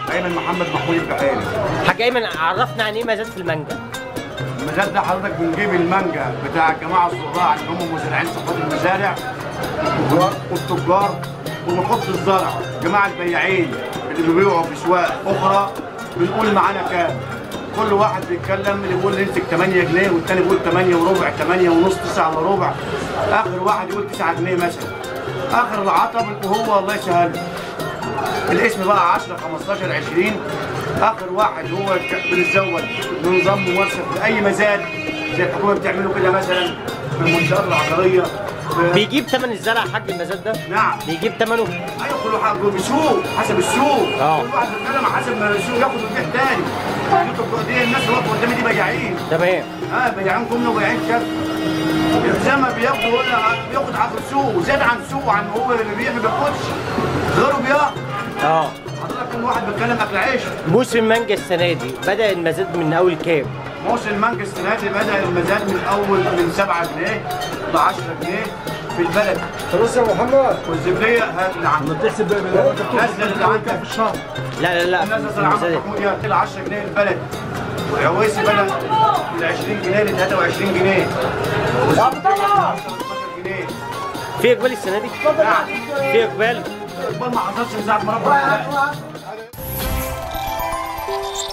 ايمن محمد محمود البحيري حاج ايمن عرفنا عن ايه مزاد في المانجا المزاد ده حضرتك بنجيب المانجا بتاع الجماعه الزراع اللي هم مزارعين صفات المزارع والتجار ونحط الزرع جماعه البياعين اللي بيبيعوا في اسواق اخرى بنقول معانا كام كل واحد بيتكلم اللي بيقول نمسك 8 جنيه والتاني بيقول 8 وربع 8 ونص 9 الا ربع اخر واحد يقول 9 جنيه مثلا اخر العطب وهو الله يسهله الاسم بقى 10 15 20 اخر واحد هو ك- بنتزود بنظام موثق في اي مزاد زي الحكومه بتعمله كده مثلا في المنشات العقاريه في- بيجيب ثمن الزرع حاج المزاد ده نعم بيجيب ثمنه ايوه كل واحد بسوق حسب السوق آه. كل واحد بيتكلم حسب ما السوق ياخد ويبيع تاني دي دي الناس اللي واقفه قدامي دي بياعين تمام اه بياعين كنا وبياعين كده زي ما بياخدوا يقول بياخد عن السوق وزاد عن السوق عن هو اللي بيبيع ما بياخدش غيره بياخد اه حضرتك كل واحد بيتكلم اكل عيش موسم مانجا السنه دي بدا المزاد من اول كام موسم المانجا السنه دي بدا المزاد من اول من 7 جنيه ل 10 جنيه في البلد فلوس يا محمد والزبليه هات اللي عندك تحسب نزل اللي عندك في الشهر لا لا لا نزل في اللي عندك المزاد محمود يا ال 10 جنيه البلد وعويسي بدا من 20 جنيه ل 23 جنيه والزبلية من 15 جنيه في اقبال السنه دي نعم في اقبال اقبال ما حصلش من ساعه ما ربنا خلقنا